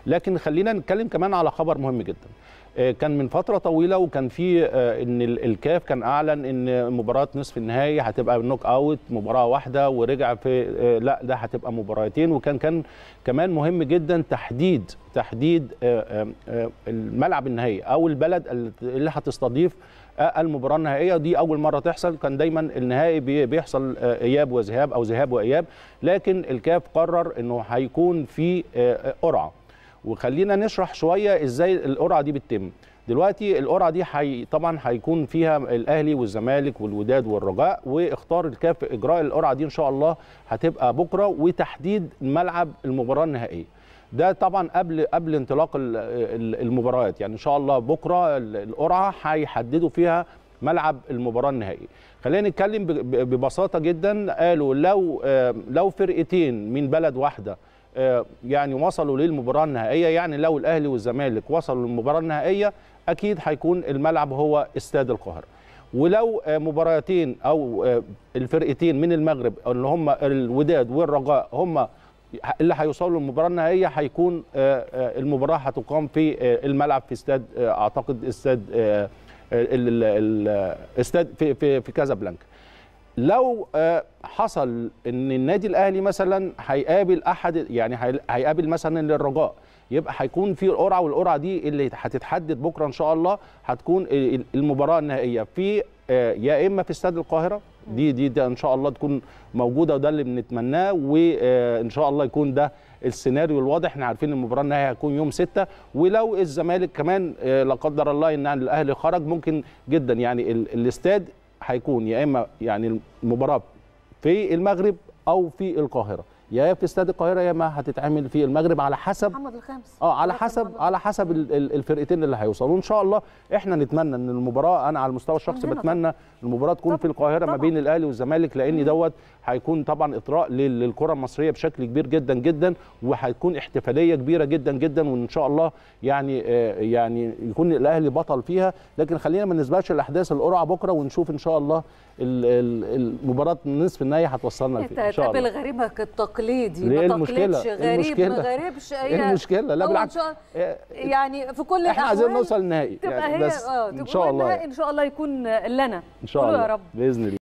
لكن خلينا نتكلم كمان على خبر مهم جدا آه، كان من فتره طويله وكان في آه، ان ال- الكاف كان اعلن ان مباراه نصف النهائي هتبقى نوك اوت مباراه واحده ورجع في آه، لا ده هتبقى مباراتين وكان كان كمان مهم جدا تحديد تحديد آه، آه، آه، الملعب النهائي او البلد اللي هتستضيف آه، المباراه النهائيه دي اول مره تحصل كان دايما النهائي بي- بيحصل آه، اياب وذهاب او ذهاب واياب لكن الكاف قرر انه هيكون في آه، آه، قرعه وخلينا نشرح شويه ازاي القرعه دي بتتم دلوقتي القرعه دي حي... طبعا هيكون فيها الاهلي والزمالك والوداد والرجاء واختار الكاف اجراء القرعه دي ان شاء الله هتبقى بكره وتحديد ملعب المباراه النهائيه ده طبعا قبل قبل انطلاق ال- ال- المباريات يعني ان شاء الله بكره ال- القرعه هيحددوا فيها ملعب المباراه النهائيه خلينا نتكلم ب- ب- ببساطه جدا قالوا لو آه، لو فرقتين من بلد واحده آه، يعني وصلوا للمباراه النهائيه يعني لو الاهلي والزمالك وصلوا للمباراه النهائيه اكيد هيكون الملعب هو استاد القاهره ولو آه، مباراتين او آه، الفرقتين من المغرب اللي هم الوداد والرجاء هم اللي هيوصلوا للمباراه النهائيه هيكون آه، آه، المباراه هتقام في آه، الملعب في استاد آه، اعتقد استاد آه، ال- ال- ال- استاد في في في كازابلانكا لو آه، حصل ان النادي الاهلي مثلا هيقابل احد يعني هي- هيقابل مثلا الرجاء يبقى هيكون في قرعه والقرعه دي اللي هتتحدد بكره ان شاء الله هتكون ال- المباراه النهائيه في آه، يا اما في استاد القاهره دي دي ده ان شاء الله تكون موجوده وده اللي بنتمناه وان شاء الله يكون ده السيناريو الواضح احنا عارفين المباراه النهائيه هتكون يوم 6 ولو الزمالك كمان آه، لا قدر الله ان الاهلي خرج ممكن جدا يعني ال- الاستاد هيكون يا اما يعني المباراه في المغرب او في القاهره يا في استاد القاهره يا اما هتتعمل في المغرب على حسب محمد الخامس اه على لكن حسب محمد على حسب ال- ال- الفرقتين اللي هيوصلوا ان شاء الله احنا نتمنى ان المباراه انا على المستوى الشخصي هنا بتمنى المباراه تكون طبعاً. في القاهره ما طبعاً. بين الاهلي والزمالك لان دوت هيكون طبعا اطراء لل- للكره المصريه بشكل كبير جدا جدا وهتكون احتفاليه كبيره جدا جدا وان شاء الله يعني آه، يعني يكون الاهلي بطل فيها لكن خلينا ما نسبقش الاحداث القرعه بكره ونشوف ان شاء الله ال- ال- المباراه نصف النهائي هتوصلنا انت لفين ان شاء تقابل الله غريبك التقليدي ليه ما المشكلة؟ تقلدش غريب المشكلة؟ ما غريبش ايه هي- المشكله لا هو بالعكس إن شاء- آه، يعني في كل احنا عايزين الأحوال نوصل النهائي تبقى يعني هي بس اه ان تبقى شاء الله النهائي يعني. ان شاء الله يكون لنا ان شاء قولوا الله يا رب باذن الله